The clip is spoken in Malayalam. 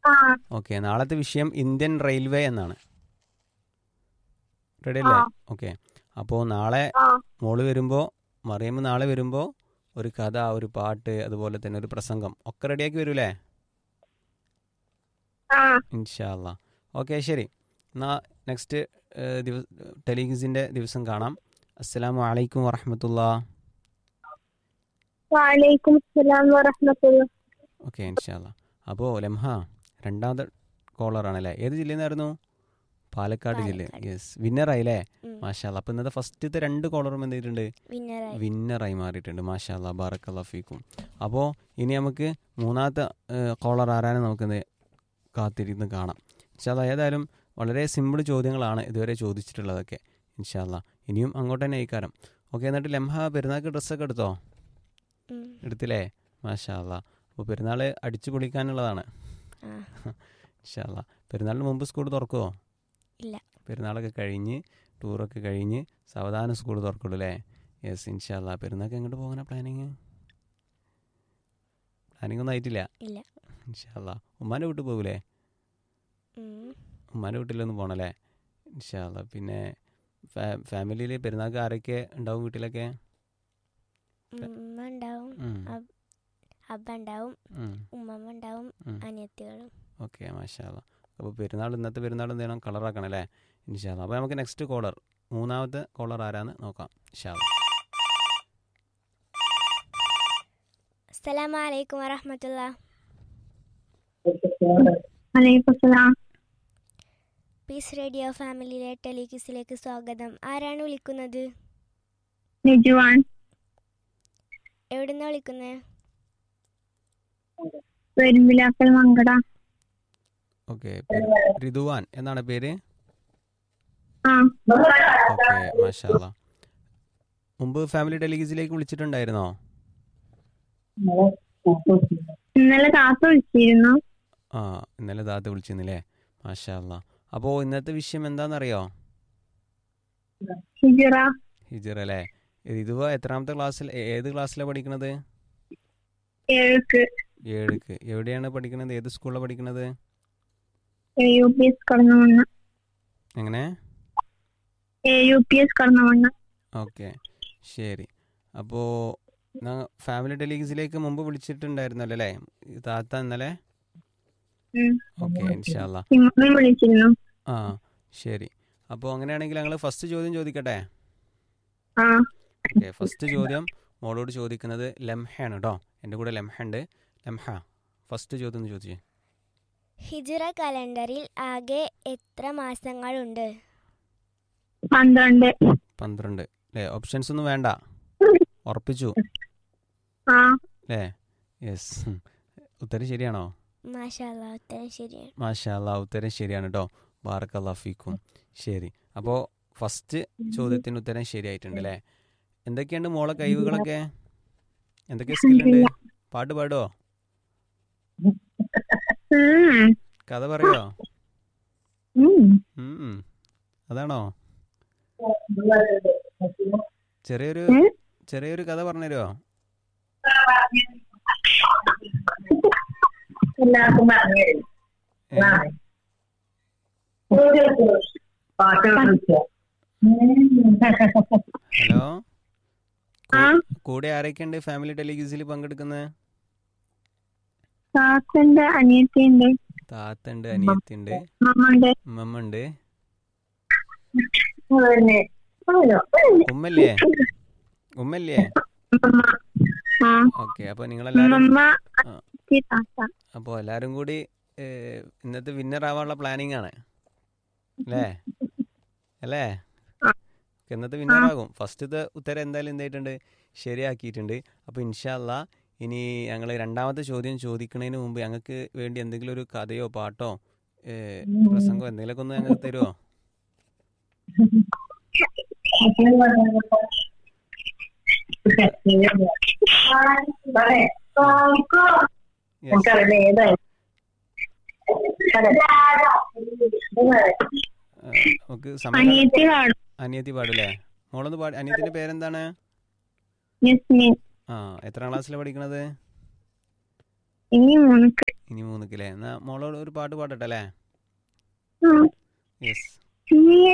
ആ ഓക്കെ നാളത്തെ വിഷയം ഇന്ത്യൻ റെയിൽവേ എന്നാണ് റെഡി അല്ലേ ആ. ഓക്കെ അപ്പോൾ നാളെ ആ മോള് വരുമ്പോൾ മറിയമ്മ നാളെ വരുമ്പോൾ ഒരു കഥ ഒരു പാട്ട് അതുപോലെ തന്നെ ഒരു പ്രസംഗം ഒക്കെ റെഡിയാക്കി വരൂലേ ആ ഇൻഷാല്ല ഓക്കെ ശരി എന്നാൽ നെക്സ്റ്റ് ദിവസ ടെലിഗിസിൻ്റെ ദിവസം കാണാം അസ്സലാമു അലൈക്കും വറഹമത്തുള്ള വലൈക്കും അസ്സലാം വറഹ്മത്തുള്ള ഓക്കെ ഇൻഷാല്ല അപ്പോൾ ലംഹ രണ്ടാമത്തെ കോളറാണല്ലേ ഏത് ജില്ലയിൽ നിന്നായിരുന്നു പാലക്കാട് ജില്ല പാലക്കാട്. യെസ് വിന്നറായില്ലേ ഉം. മാഷാല്ല അപ്പോൾ ഇന്നത്തെ ഫസ്റ്റത്തെ രണ്ട് കോളറും എന്ത് ചെയ്തിട്ടുണ്ട് വിന്നറായി വിന്നറായി മാറിയിട്ടുണ്ട് മാഷാല്ല ബാറക്കല്ല ഫീക്കും അപ്പോൾ ഇനി നമുക്ക് മൂന്നാമത്തെ കോളർ ആരാനും നമുക്കിന്ന് കാത്തിരുന്ന് കാണാം ഇൻഷാല്ല ഏതായാലും വളരെ സിമ്പിൾ ചോദ്യങ്ങളാണ് ഇതുവരെ ചോദിച്ചിട്ടുള്ളതൊക്കെ ഇൻഷാല്ല ഇനിയും അങ്ങോട്ട് തന്നെ അയക്കാരം ഓക്കെ എന്നിട്ട് ലംഹ പെരുന്നാൾക്ക് ഡ്രസ്സൊക്കെ എടുത്തോ ഉം. എടുത്തില്ലേ മാഷാല്ല അപ്പോൾ പെരുന്നാൾ അടിച്ചു പൊളിക്കാനുള്ളതാണ് ആ ഇൻഷാല്ല പെരുന്നാളിന് മുമ്പ് സ്കൂൾ തുറക്കുമോ ഇല്ല. പെരുന്നാളൊക്കെ കഴിഞ്ഞ് ടൂറൊക്കെ കഴിഞ്ഞ് സാവധാനം സ്കൂൾ തുറക്കുള്ളൂ അല്ലേ യെസ് ഇൻഷാല്ല പെരുന്നാൾക്ക് എങ്ങോട്ട് പോകാനാ പ്ലാനിങ് പ്ലാനിങ് ഒന്നും ആയിട്ടില്ല ഇല്ല ഇൻഷാല്ല ഉമ്മാൻ്റെ വീട്ടിൽ പോകൂലേ ഉം. ഉമ്മാൻ്റെ വീട്ടിലൊന്നും പോകണല്ലേ ഇൻഷാല്ല പിന്നെ ഫാമിലിയിൽ പെരുന്നാൾക്ക് ആരൊക്കെ ഉണ്ടാവും വീട്ടിലൊക്കെ ഉമ്മ ഉണ്ടാവും ഉം, അബ്ബ ഉണ്ടാവും ഉം, ഉമ്മമ്മ ഉണ്ടാവും ഉം. അനിയത്തികളും ഓക്കെ മാഷാല്ല അപ്പോൾ പെരുന്നാൾ ഇന്നത്തെ പെരുന്നാൾ എന്ത് ചെയ്യണം കളറാക്കണം അല്ലേ ഇൻഷാല്ല അപ്പോൾ നമുക്ക് നെക്സ്റ്റ് കോളർ മൂന്നാമത്തെ കോളർ ആരാന്ന് നോക്കാം ഇൻഷാല്ല അസ്സലാമു അലൈക്കും വറഹമത്തുള്ള വലൈക്കും അസ്സലാം പീസ് റേഡിയോ ഫാമിലിയിലെ ടെലികിസിലേക്ക് സ്വാഗതം ആരാണ് വിളിക്കുന്നത് നിജുവാൻ എവിടുന്ന വിളിക്കുന്നത് പെരുമ്പിലാക്കൽ മങ്കട ഓക്കെ രിതുവാൻ എന്നാണ് പേര് ആ ഓക്കെ മാഷാല്ല മുമ്പ് ഫാമിലി ടെലിഗീസിലേക്ക് വിളിച്ചിട്ടുണ്ടായിരുന്നോ ഇന്നലെ കാത്തു വിളിച്ചിരുന്നു ആ ഇന്നലെ ദാത്ത് വിളിച്ചിരുന്നില്ലേ മാഷാല്ല അപ്പോൾ ഇന്നത്തെ വിഷയം എന്താണെന്നറിയോ ഹിജറ ഹിജർ അല്ലേ രിതുവ എത്രാമത്തെ ക്ലാസ്സിൽ ഏത് ക്ലാസ്സിലാണ് പഠിക്കണത് ഏഴുക്ക് ഏഴുക്ക് എവിടെയാണ് പഠിക്കുന്നത് ഏത് സ്കൂളിലാണ് പഠിക്കുന്നത് A U P S Kadannamanna എങ്ങനെ A U P S Kadannamanna okay ശരി അപ്പോൾ ഫാമിലി ടെലിഗീസിലേക്ക് മുമ്പ് വിളിച്ചിട്ടുണ്ടായിരുന്നല്ലോ അല്ലേ ഈ താത്ത ഇന്നലെ ഉം. ഓക്കെ ഇൻഷാല്ല ഇമ്മയും വിളിച്ചിരുന്നു ആ ശരി അപ്പോൾ അങ്ങനെയാണെങ്കിൽ ഞങ്ങൾ ഫസ്റ്റ് ചോദ്യം ചോദിക്കട്ടെ ആ ഓക്കെ ഫസ്റ്റ് ചോദ്യം മോളോട് ചോദിക്കുന്നത് ലംഹയാണ് കേട്ടോ എൻ്റെ കൂടെ ലംഹ ഉണ്ട് ലംഹ ഫസ്റ്റ് ചോദ്യം ഒന്ന് ചോദിച്ചേ ഹിജറ കലണ്ടറിൽ ആകെ എത്ര മാസങ്ങളുണ്ട് പന്ത്രണ്ട് പന്ത്രണ്ട് അല്ലേ ഓപ്ഷൻസ് ഒന്നും വേണ്ട ഉറപ്പിച്ചു ആ അല്ലേ യെസ് ഉത്തരം ശരിയാണോ മാഷാല്ല ഉത്തരം ശരിയാണ് മാഷാല്ല ഉത്തരം ശരിയാണ് കേട്ടോ ബാറക്കല്ലാ ഫീക്കും ശരി അപ്പോൾ ഫസ്റ്റ് ചോദ്യത്തിന് ഉത്തരം ശരിയായിട്ടുണ്ട് അല്ലേ എന്തൊക്കെയുണ്ട് മോളെ കഴിവുകളൊക്കെ എന്തൊക്കെ സ്കില്ലുണ്ട് പാട്ട് പാടുമോ ഉം. കഥ പറയോ ഉം. ഉം. അതാണോ ചെറിയൊരു ഏ? ചെറിയൊരു കഥ പറഞ്ഞുതരുമോ എല്ലാവർക്കും പറഞ്ഞു തരും പാട്ടുകൾ ഹലോ ആ കൂടെ ആരൊക്കെയുണ്ട് ഫാമിലി ടെലിഗീസിൽ പങ്കെടുക്കുന്നത് കാക്കന്റെ അനിയത്തിയുണ്ട് താത്തണ്ട് അനിയത്തിണ്ട് മമ്മണ്ട് ഉമ്മമ്മ ഉണ്ട് തന്നെ ഉമ്മല്ലേ ഉമ്മല്ലേ ഉമ്മ ആ ഓക്കെ അപ്പൊ നിങ്ങളെല്ലാരും ഉമ്മ ആ. അച്ഛി താത്ത അപ്പോൾ എല്ലാരും കൂടി ഏഹ്, ഇന്നത്തെ വിന്നർ ആവാനുള്ള പ്ലാനിങ് ആണ് അല്ലേ അല്ലേ ആ. ഓക്കേ, ഇന്നത്തെ വിന്നർ ആകും ഫസ്റ്റത്തെ ഉത്തരം എന്തായാലും എന്തായിട്ടുണ്ട് ശരിയാക്കിയിട്ടുണ്ട് അപ്പോൾ ഇൻഷാല്ല ഇനി ഞങ്ങൾ രണ്ടാമത്തെ ചോദ്യം ചോദിക്കുന്നതിന് മുമ്പ് ഞങ്ങൾക്ക് വേണ്ടി എന്തെങ്കിലും ഒരു കഥയോ പാട്ടോ ഏഹ്, പ്രസംഗമോ എന്തെങ്കിലുമൊക്കെ ഒന്ന് ഞങ്ങൾക്ക് തരുമോ യെസ് നമുക്കറിയില്ല ഏതായി നമുക്ക് സമയം അനിയത്തി കാണും അനിയത്തി പാടില്ലേ മോളൊന്ന് പാടി അനിയത്തിന്റെ പേരെന്താണ് യസ്മിൻ ആ എത്രാം ക്ലാസ്സിലാണ് പഠിക്കണത് ഇനി മൂന്നുക്ക് ഇനി മൂന്നിക്കല്ലേ എന്നാ മോളോട് ഒരു പാട്ട് പാടട്ടെ അല്ലേ ഉം. യെസ്